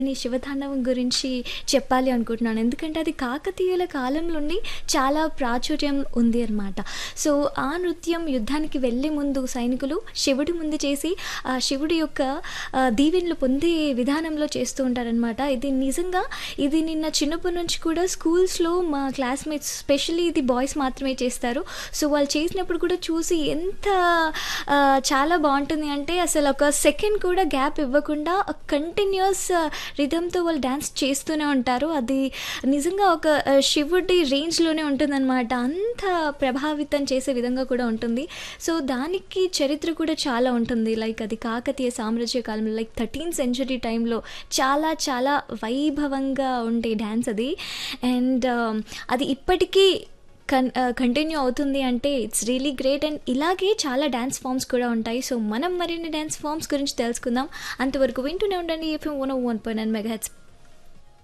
ని శివతాండవం గురించి చెప్పాలి అనుకుంటున్నాను. ఎందుకంటే అది కాకతీయుల కాలం నుండి చాలా ప్రాచుర్యం ఉంది అనమాట. సో, ఆ నృత్యం యుద్ధానికి వెళ్ళే ముందు సైనికులు శివుడి ముందు చేసి, ఆ శివుడి యొక్క ఆహ్, దీవెనలు పొందే విధానంలో చేస్తూ ఉంటారనమాట. ఇది నిజంగా ఇది నిన్న చిన్నప్పటి నుంచి కూడా స్కూల్స్‌లో మా క్లాస్‌మేట్స్ స్పెషల్లీ ఇది బాయ్స్ మాత్రమే చేస్తారు. సో, వాళ్ళు చేసినప్పుడు కూడా చూసి ఎంత ఆహ్, చాలా బావుంటుంది అంటే అసలు ఒక సెకండ్ కూడా గ్యాప్ ఇవ్వకుండా కంటిన్యూయస్ రిథమ్‌తో వాళ్ళు డాన్స్ చేస్తూనే ఉంటారు. అది నిజంగా ఒక ఆహ్, శివుడి రేంజ్‌లోనే ఉంటుందనమాట. అంత ప్రభావితం చేసే విధంగా కూడా ఉంటుంది. సో, దానికి చరిత్ర కూడా చాలా ఉంటుంది. లైక్ అది కాకతీయ సామ్రాజ్య కాలంలో లైక్ 13థ్ సెంచరీ టైంలో చాలా చాలా వైభవంగా ఉండే డాన్స్ అది. అండ్ అది ఇప్పటికీ కన్ ఆహ్, కంటిన్యూ అవుతుంది అంటే ఇట్స్ రియల్లీ గ్రేట్. అండ్ ఇలాగే చాలా డాన్స్ ఫార్మ్స్ కూడా ఉంటాయి. సో, మనం మరిన్ని డాన్స్ ఫార్మ్స్ గురించి తెలుసుకుందాం. అంతవరకు వింటూనే ఉండండి ఎఫ్ఎం 101.9 మెగాహెర్ట్జ్